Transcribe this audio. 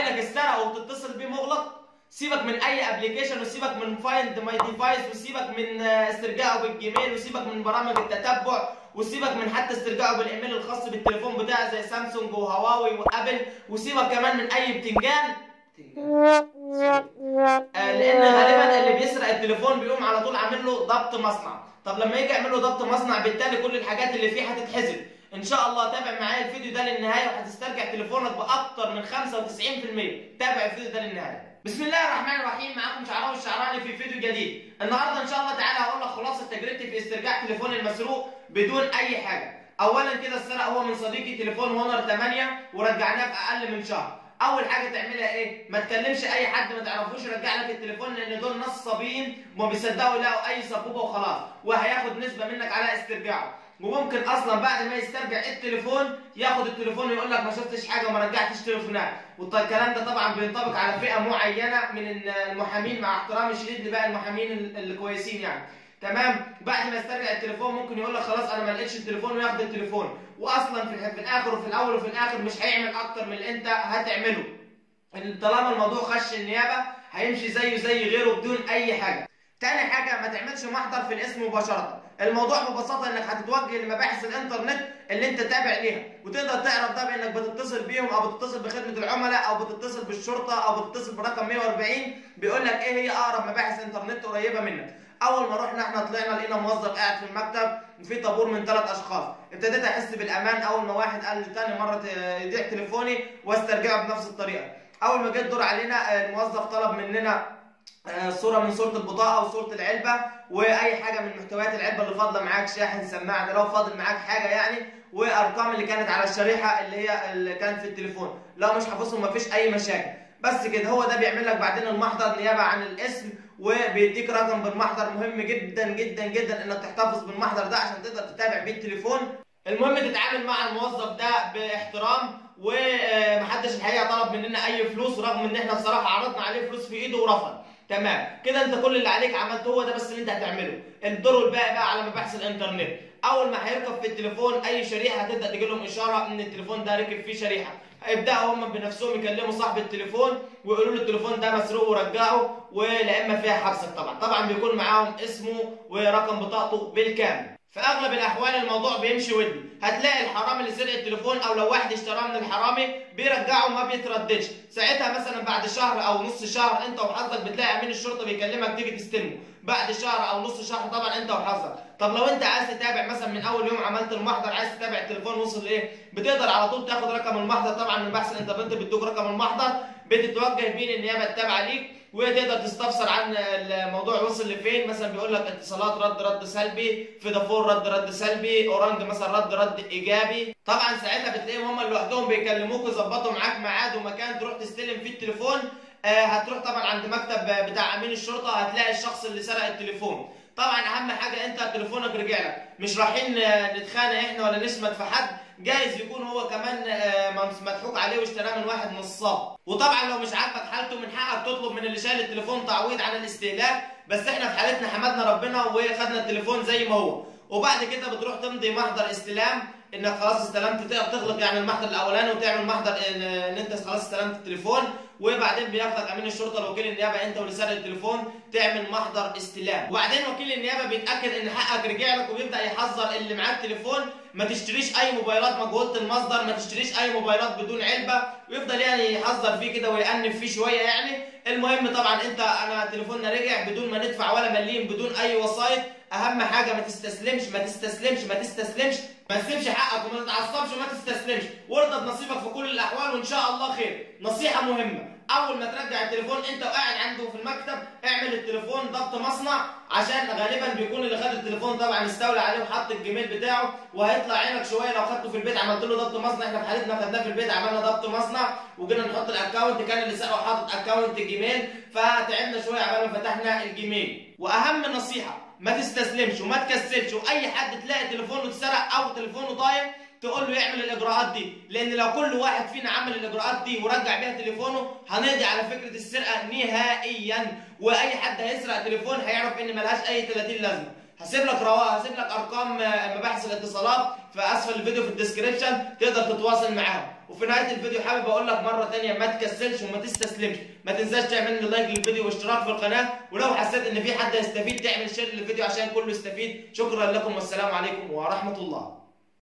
موبايلك اتسرق وبتتصل بيه مغلق سيبك من اي ابلكيشن وسيبك من فايند ماي ديفايس وسيبك من استرجاعه بالجيميل وسيبك من برامج التتبع وسيبك من حتى استرجاعه بالايميل الخاص بالتليفون بتاعه زي سامسونج وهواوي وابل وسيبك كمان من اي بتنجان آه، لان غالبا اللي بيسرق التليفون بيقوم على طول عامل له ضبط مصنع طب لما يجي يعمل له ضبط مصنع بالتالي كل الحاجات اللي فيه هتتحذف ان شاء الله تابع معايا الفيديو ده للنهايه وهتسترجع تليفونك باكتر من 95% تابع الفيديو ده للنهايه بسم الله الرحمن الرحيم معاكم شعراوي الشعراني في فيديو جديد النهارده ان شاء الله تعالى هقول لك خلاصه تجربتي في استرجاع تليفوني المسروق بدون اي حاجه اولا كده السرق هو من صديقي تليفون هونر 8 ورجعناه في اقل من شهر اول حاجه تعملها ايه ما تكلمش اي حد ما تعرفوش يرجع لك التليفون لان دول نصابين وما بيصدقوا يلاقوا اي سبوبه وخلاص وهياخد نسبه منك على استرجاعه وممكن اصلا بعد ما يسترجع التليفون ياخد التليفون ويقول لك ما شفتش حاجه وما رجعتش تليفونات والكلام ده طبعا بينطبق على فئه معينه من المحامين مع احترامي الشديد لباقي المحامين الكويسين يعني تمام بعد ما يسترجع التليفون ممكن يقول لك خلاص انا ما لقيتش التليفون وياخد التليفون واصلا في, في الاخر وفي الاول وفي الاخر مش هيعمل اكتر من اللي انت هتعمله طالما الموضوع خش النيابه هيمشي زيه زي غيره بدون اي حاجه تاني حاجه ما تعملش محضر في الاسم مباشره الموضوع ببساطه انك هتتوجه لمباحث الانترنت اللي انت تابع ليها وتقدر تعرف ده بانك بتتصل بيهم او بتتصل بخدمه العملاء او بتتصل بالشرطه او بتتصل برقم 140 بيقول لك ايه هي اقرب مباحث انترنت قريبه منك اول ما رحنا احنا طلعنا لقينا موظف قاعد في المكتب وفي طابور من ثلاث اشخاص ابتديت احس بالامان اول ما واحد قال لي تاني مره يضيع تليفوني واسترجعه بنفس الطريقه اول ما جه الدور علينا الموظف طلب مننا صورة من صورة البطاقة وصورة العلبة وأي حاجة من محتويات العلبة اللي فاضلة معاك شاحن سماعة ده لو فاضل معاك حاجة يعني وأرقام اللي كانت على الشريحة اللي هي اللي كانت في التليفون لو مش حافظهم مفيش أي مشاكل بس كده هو ده بيعمل لك بعدين المحضر نيابة عن الاسم وبيديك رقم بالمحضر مهم جدا جدا جدا انك تحتفظ بالمحضر ده عشان تقدر تتابع بيه التليفون المهم تتعامل مع الموظف ده باحترام ومحدش الحقيقه طلب مننا اي فلوس رغم ان احنا بصراحه عرضنا عليه فلوس في ايده ورفض تمام كده انت كل اللي عليك عملته هو ده بس اللي انت هتعمله الدور الباقي بقى على مباحث الانترنت اول ما هيركب في التليفون اي شريحه هتبدا تجي لهم اشاره ان التليفون ده ركب فيه شريحه هيبداوا هم بنفسهم يكلموا صاحب التليفون ويقولوا له التليفون ده مسروق ورجعه ولا اما فيها حبس طبعا طبعا بيكون معاهم اسمه ورقم بطاقته بالكامل في اغلب الاحوال الموضوع بيمشي ودي هتلاقي الحرامي اللي سرق التليفون او لو واحد اشتراه من الحرامي بيرجعه وما بيترددش ساعتها مثلا بعد شهر او نص شهر انت وحظك بتلاقي امين الشرطه بيكلمك تيجي تستلمه بعد شهر او نص شهر طبعا انت وحظك طب لو انت عايز تتابع مثلا من اول يوم عملت المحضر عايز تتابع التليفون وصل لايه بتقدر على طول تاخد رقم المحضر طبعا من بحث الانترنت بيدوك رقم المحضر بتتوجه بيه للنيابه التابعه ليك وتقدر تستفسر عن الموضوع وصل لفين مثلا بيقول لك اتصالات رد رد سلبي فودافون رد رد سلبي اورنج مثلا رد رد ايجابي طبعا ساعتها بتلاقيهم هم لوحدهم بيكلموك ويظبطوا معاك ميعاد ومكان تروح تستلم فيه التليفون آه هتروح طبعا عند مكتب بتاع امين الشرطه هتلاقي الشخص اللي سرق التليفون طبعا اهم حاجه انت تليفونك رجع لك مش رايحين نتخانق احنا ولا نشمت في حد جايز يكون هو كمان مضحوك عليه واشتراه من واحد نصاب وطبعا لو مش عاجبك حالته من حقك تطلب من اللي شايل التليفون تعويض عن الاستهلاك بس احنا في حالتنا حمدنا ربنا وخدنا التليفون زي ما هو وبعد كده بتروح تمضي محضر استلام انك خلاص استلمت تقدر تغلق يعني المحضر الاولاني وتعمل محضر ان, إن انت خلاص استلمت التليفون وبعدين بياخدك امين الشرطه لوكيل النيابه انت واللي سرق التليفون تعمل محضر استلام وبعدين وكيل النيابه بيتاكد ان حقك رجع لك وبيبدا يحذر اللي معاه التليفون ما تشتريش اي موبايلات مجهوله المصدر ما تشتريش اي موبايلات بدون علبه ويفضل يعني يحذر فيه كده ويأنف فيه شويه يعني المهم طبعا انت انا تليفوننا رجع بدون ما ندفع ولا مليم بدون اي وسايط اهم حاجه ما تستسلمش ما تستسلمش ما تستسلمش ما تسيبش حقك وما تتعصبش وما تستسلمش وارضى بنصيبك في كل الاحوال وان شاء الله خير نصيحه مهمه اول ما ترجع التليفون انت وقاعد عنده في المكتب اعمل التليفون ضبط مصنع عشان غالبا بيكون اللي خد التليفون طبعا استولى عليه وحط الجيميل بتاعه وهيطلع عينك شويه لو خدته في البيت عملت له ضبط مصنع احنا في حالتنا خدناه في البيت عملنا ضبط مصنع وجينا نحط الاكونت كان اللي سرقه حاطط اكونت جيميل فتعبنا شويه عبال ما فتحنا الجيميل واهم نصيحه ما تستسلمش وما تكسلش واي حد تلاقي تليفونه اتسرق او تليفونه ضايع تقول له يعمل الاجراءات دي لان لو كل واحد فينا عمل الاجراءات دي ورجع بيها تليفونه هنقضي على فكره السرقه نهائيا واي حد هيسرق تليفون هيعرف ان ملهاش اي 30 لازمه هسيب لك رواق هسيب لك ارقام مباحث الاتصالات في اسفل الفيديو في الديسكربشن تقدر تتواصل معاهم وفي نهايه الفيديو حابب اقول لك مره ثانيه ما تكسلش وما تستسلمش ما تنساش تعمل لي لايك للفيديو واشتراك في القناه ولو حسيت ان في حد هيستفيد تعمل شير للفيديو عشان كله يستفيد شكرا لكم والسلام عليكم ورحمه الله